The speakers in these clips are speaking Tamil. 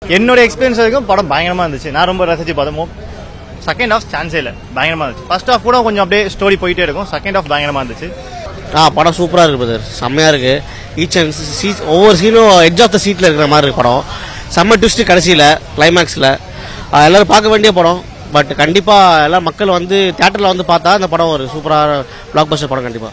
என்னோட எக்ஸ்பீரியன்ஸ் வரைக்கும் படம் பயங்கரமா இருந்துச்சு நான் ரொம்ப ரசிச்சு பார்த்தோம் செகண்ட் ஹாஃப் சான்ஸே இல்லை பயங்கரமா இருந்துச்சு ஃபர்ஸ்ட் ஹாஃப் கூட கொஞ்சம் அப்படியே ஸ்டோரி போயிட்டே இருக்கும் செகண்ட் ஹாஃப் பயங்கரமா இருந்துச்சு ஆ படம் சூப்பராக இருக்கு பிரதர் செம்மையாக இருக்கு ஈச் அண்ட் சீட் ஒவ்வொரு சீனும் எட்ஜ் ஆஃப் த சீட்டில் இருக்கிற மாதிரி இருக்கு படம் செம்ம ட்விஸ்ட் கடைசியில் கிளைமேக்ஸில் எல்லாரும் பார்க்க வேண்டிய படம் பட் கண்டிப்பாக எல்லா மக்கள் வந்து தியேட்டரில் வந்து பார்த்தா அந்த படம் ஒரு சூப்பரான பிளாக் பஸ்டர் படம் கண்டிப்பாக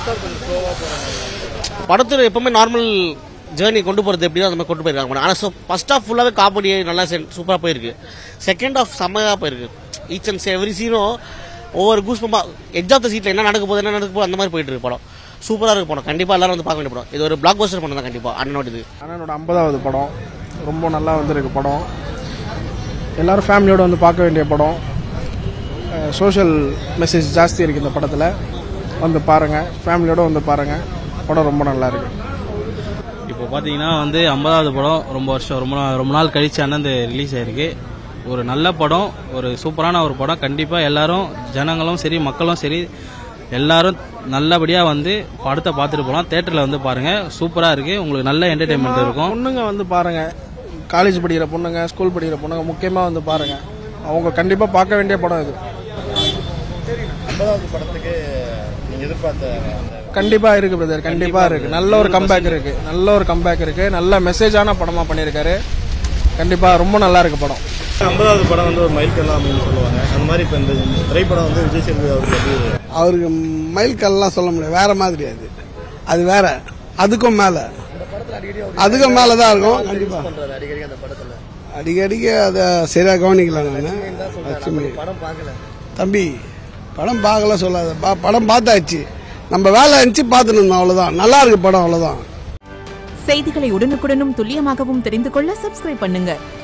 படத்தில் எப்பவுமே நார்மல் ஜேர்னி கொண்டு போகிறது எப்படியோ அந்த மாதிரி கொண்டு போயிருக்காங்க படம் ஆனால் ஸோ ஃபர்ஸ்ட் ஆஃப் ஃபுல்லாகவே காமெடி நல்லா சூப்பராக போயிருக்கு செகண்ட் ஆஃப் செம்மையாக போயிருக்கு ஈச் அண்ட் எவ்ரி சீனும் ஒவ்வொரு goosebumps edge of the சீட்டில் என்ன நடக்க போகுது என்ன நடக்க போகுது அந்த மாதிரி போயிட்டு இருக்கு படம் சூப்பராக இருக்கு படம் கண்டிப்பாக எல்லாரும் வந்து பார்க்க வேண்டிய படம் இது ஒரு பிளாக் பஸ்டர் படம் தான் கண்டிப்பாக அண்ணனோட இது அண்ணனோட ஐம்பதாவது படம் ரொம்ப நல்லா வந்திருக்கு படம் எல்லாரும் ஃபேமிலியோட வந்து பார்க்க வேண்டிய படம் சோஷியல் மெசேஜ் ஜாஸ்தி இருக்குது இந்த படத்தில் வந்து பாருங்கள் ஃபேமிலியோட வந்து பாருங்கள் படம் ரொம்ப நல்லா இருக்கு இப்போ பார்த்தீங்கன்னா வந்து ஐம்பதாவது படம் ரொம்ப வருஷம் ரொம்ப நாள் ரொம்ப நாள் கழிச்சு அண்ணன் ரிலீஸ் ஆயிருக்கு ஒரு நல்ல படம் ஒரு சூப்பரான ஒரு படம் கண்டிப்பாக எல்லாரும் ஜனங்களும் சரி மக்களும் சரி எல்லாரும் நல்லபடியாக வந்து படத்தை பார்த்துட்டு போகலாம் தேட்டரில் வந்து பாருங்கள் சூப்பராக இருக்குது உங்களுக்கு நல்ல என்டர்டைன்மெண்ட் இருக்கும் பொண்ணுங்க வந்து பாருங்கள் காலேஜ் படிக்கிற பொண்ணுங்க ஸ்கூல் படிக்கிற பொண்ணுங்க முக்கியமாக வந்து பாருங்கள் அவங்க கண்டிப்பாக பார்க்க வேண்டிய படம் இது ஐம்பதாவது படத்துக்கு நீங்க எதிர்பார்த்த கண்டிப்பா இருக்கு பிரதர் கண்டிப்பா இருக்கு நல்ல ஒரு கம்பேக் இருக்கு நல்ல ஒரு கம்பேக் இருக்கு நல்ல மெசேஜான படமா பண்ணியிருக்காரு கண்டிப்பா ரொம்ப நல்லா இருக்கு படம் ஐம்பதாவது படம் வந்து ஒரு மைல்கல்லாம் அப்படின்னு சொல்லுவாங்க அந்த மாதிரி இப்போ இந்த திரைப்படம் வந்து விஜய் சேதுபதி அவருக்கு எப்படி அவருக்கு மைல்கல்லாம் சொல்ல முடியாது வேற மாதிரி அது அது வேற அதுக்கும் மேல அதுக்கும் மேல தான் இருக்கும் கண்டிப்பா அடிக்கடிக்கு அதை சரியா கவனிக்கல நான் லட்சுமி தம்பி படம் பார்க்கல சொல்லாத பா- படம் பார்த்தாச்சு நம்ம வேலை இருந்துச்சு பார்த்துட்டு இருந்தோம் அவ்வளவுதான் நல்லா இருக்கு படம் அவ்வளவுதான் செய்திகளை உடனுக்குடனும் துல்லியமாகவும் தெரிந்து கொள்ள சப்ஸ்கிரைப் பண்ணுங்க